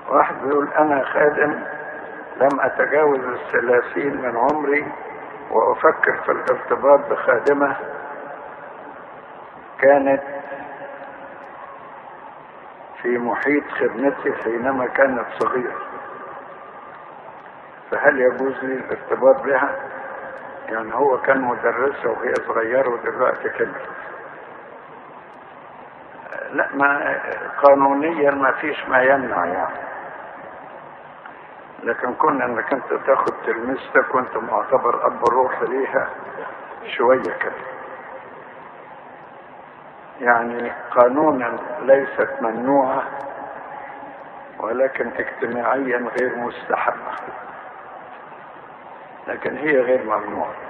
واحد بيقول انا خادم لم اتجاوز الثلاثين من عمري وافكر في الارتباط بخادمة كانت في محيط خدمتي حينما كانت صغيرة فهل يجوز لي الارتباط بها يعني هو كان مدرسة وهي صغيرة ودلوقتي كبرت لا ما قانونيا ما فيش ما يمنع يعني لكن كون انك انت تاخد تلميذتك وانت معتبر اب روح ليها شوية كده يعني قانونا ليست ممنوعة ولكن اجتماعيا غير مستحبة لكن هي غير ممنوعه